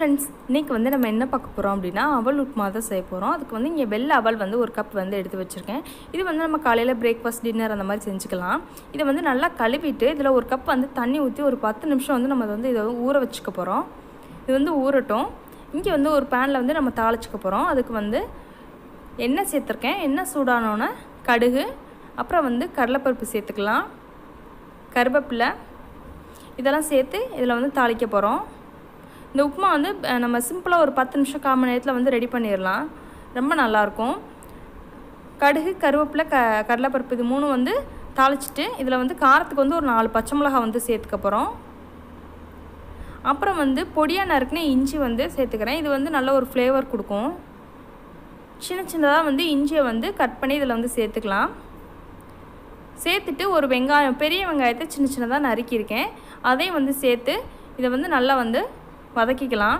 friends இன்றைக்கி வந்து நம்ம என்ன பார்க்க போகிறோம் அப்படின்னா அவல் உப்புமா தான் செய்ய போகிறோம் அதுக்கு வந்து இங்கே வெள்ளை அவல் வந்து ஒரு கப் வந்து எடுத்து வச்சுருக்கேன் இது வந்து நம்ம காலையில் பிரேக்ஃபாஸ்ட் டின்னர் அந்த மாதிரி செஞ்சுக்கலாம் இதை வந்து நல்லா கழுவிட்டு இதில் ஒரு கப் வந்து தண்ணி ஊற்றி ஒரு பத்து நிமிஷம் வந்து நம்ம வந்து இதை ஊற வச்சுக்க போகிறோம் இது வந்து ஊறட்டும் இங்கே வந்து ஒரு பேனில் வந்து நம்ம தாளிச்சிக்க போகிறோம் அதுக்கு வந்து எண்ணெய் சேர்த்துருக்கேன் எண்ணெய் சூடானோன்னே கடுகு அப்புறம் வந்து கடலைப்பருப்பு சேர்த்துக்கலாம் கருவேப்பிலை இதெல்லாம் சேர்த்து இதில் வந்து தாளிக்க போகிறோம் இந்த உப்புமா வந்து அஹ், நம்ம சிம்பிளாக ஒரு பத்து நிமிஷம் கால் மணி நேரத்தில் வந்து ரெடி பண்ணிடலாம் ரொம்ப நல்லாயிருக்கும் கடுகு கருவேப்பிலை க கடலைப்பருப்பு இது மூணும் வந்து தாளிச்சிட்டு இதில் வந்து காரத்துக்கு வந்து ஒரு நாலு பச்சை மிளகாய் வந்து சேர்த்துக்க போகிறோம் அப்புறம் வந்து பொடியாக நறுக்குன இஞ்சி வந்து சேர்த்துக்கிறேன் இது வந்து நல்ல ஒரு ஃப்ளேவர் கொடுக்கும் சின்ன சின்னதாக வந்து இஞ்சியை வந்து கட் பண்ணி இதில் வந்து சேர்த்துக்கலாம் சேர்த்துட்டு ஒரு வெங்காயம் பெரிய வெங்காயத்தை சின்ன சின்னதாக நறுக்கியிருக்கேன் அதையும் வந்து சேர்த்து இதை வந்து நல்லா வந்து வதக்கிக்கலாம்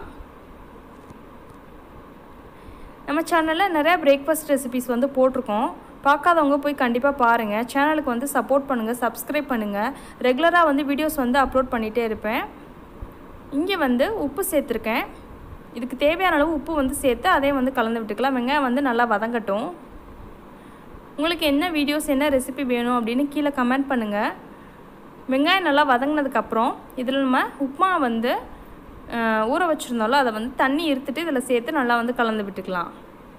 நம்ம சேனலில் நிறையா பிரேக்ஃபாஸ்ட் ரெசிபிஸ் வந்து போட்டிருக்கோம் பார்க்காதவங்க போய் கண்டிப்பாக பாருங்கள் சேனலுக்கு வந்து சப்போர்ட் பண்ணுங்கள் சப்ஸ்கிரைப் பண்ணுங்கள் ரெகுலராக வந்து வீடியோஸ் வந்து அப்லோட் பண்ணிகிட்டே இருப்பேன் இங்கே வந்து உப்பு சேர்த்துருக்கேன் இதுக்கு தேவையான அளவு உப்பு வந்து சேர்த்து அதையும் வந்து கலந்து விட்டுக்கலாம் வெங்காயம் வந்து நல்லா வதங்கட்டும் உங்களுக்கு என்ன வீடியோஸ் என்ன ரெசிபி வேணும் அப்படின்னு கீழே கமெண்ட் பண்ணுங்கள் வெங்காயம் நல்லா வதங்கினதுக்கப்புறம் இதில் நம்ம உப்புமா வந்து அஹ், ஊற வச்சுருந்தோம்ல அதை வந்து தண்ணி இருத்துட்டு இதில் சேர்த்து நல்லா வந்து கலந்து விட்டுக்கலாம்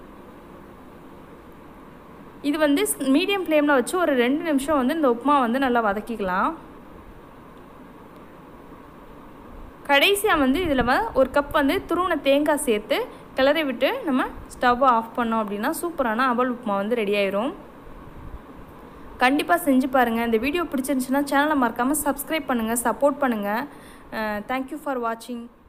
இது வந்து மீடியம் ஃப்ளேமில் வச்சு ஒரு ரெண்டு நிமிஷம் வந்து இந்த உப்புமா வந்து நல்லா வதக்கிக்கலாம் கடைசியாக வந்து இதில் வ- ஒரு கப் வந்து துருவன தேங்காய் சேர்த்து கிளறி விட்டு நம்ம ஸ்டவ்வை ஆஃப் பண்ணோம் அப்படின்னா சூப்பரான அவல் உப்புமா வந்து ரெடி ஆயிரும் கண்டிப்பாக செஞ்சு பாருங்கள் இந்த வீடியோ பிடிச்சிருந்துச்சுன்னா சேனலை மறக்காமல் சப்ஸ்கிரைப் பண்ணுங்கள் சப்போர்ட் பண்ணுங்கள் தேங்க்யூ ஃபார் வாட்சிங்